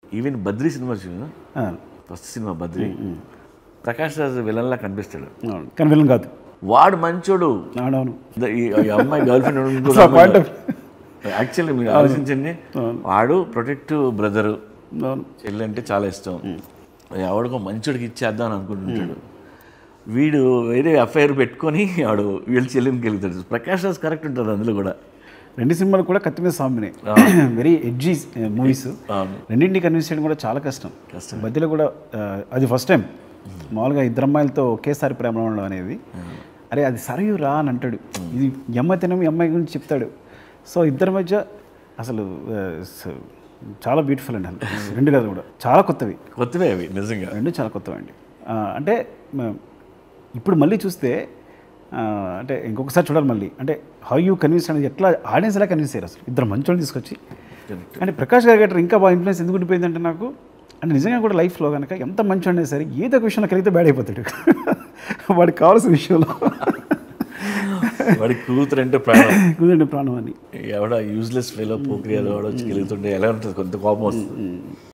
Even Badri cinema చూడు ఆ, first cinema Badri Prakash Raj విలన్లా కనిపిస్తాడు అవును కానీ విలన్ కాదు వాడు మంచోడు అవునవును ద- ఈ ఈ అమ్మాయి గర్ల్ ఫ్రెండ్ అసలు ఆ point of- యాక్చువల్లీ మీరు ఆలోచించండి వాడు ప్రొటెక్టివ్ బ్రదరు అవును చెల్లి అంటే చాలా ఇష్టం ఎవడికో మంచోడికి ఇచ్చేద్దాం అని అనుకుంటుంటాడు వీడు వేరే ఎఫ్ఐఆర్ పెట్టుకొని వాడు వీళ్ళ చెల్లికి వెళ్తాడు ప్రకాష్ రాజ్ కరెక్ట్ ఉంటుంది అందులో కూడా రెండు సినిమాలు కూడా కత్తి మీద సామినే వెరీ ఎడ్జీ మూవీస్ అవును రెండింటిని కన్విన్స్ చేయడం కూడా చాలా కష్టం కష్టం. మధ్యలో కూడా ఆ, అది ఫస్ట్ టైం మామూలుగా ఇద్దరు అమ్మాయిలతో ఒకేసారి ప్రేమ ఉండడం అనేది అరే అది సరయు రా అని అంటాడు ఇది ఈ అమ్మాయి తినము ఈ అమ్మాయి గురించి చెప్తాడు సో ఇద్దరి మధ్య అసలు ఆ, స- చాలా బ్యూటిఫుల్ అండి అసలు రెండు కథలు కూడా చాలా కొత్తవి కొత్తవే అవి నిజంగా రెండు చాలా కొత్తవండి ఆ, అంటే మ- ఇప్పుడు మళ్ళీ చూస్తే ఆ, అంటే ఇంకొకసారి చూడాలి మళ్ళీ అంటే హౌ యూ కన్విన్స్ అనేది ఎట్లా ఆడియన్స్ ఎలా కన్విన్స్ అయ్యారు అసలు ఇద్దరు మంచోళ్ళని తీసుకొచ్చి అంటే ప్రకాష్ గారి గట్రా ఇంకా బాగా ఇన్ఫ్లుయెన్స్ ఎందుకు ఉండిపోయిందంటే నాకు అంటే నిజంగా కూడా లైఫ్లో కనుక ఎంత మంచి అయినా సరే ఏదో ఒక విషయంలో కలిగితే బ్యాడ్ అయిపోతాడు వాడికి కావాల్సిన విషయంలో వాడి కూతురు అంటే ప్రాణం కుదండి ప్రాణం అని ఎవడ యూజ్లెస్ ఫెలో పోక్రియాలు వాడు వచ్చి గెలుగుతుంటే ఎలా ఉంటుంది కొంత కోపం వస్తుంది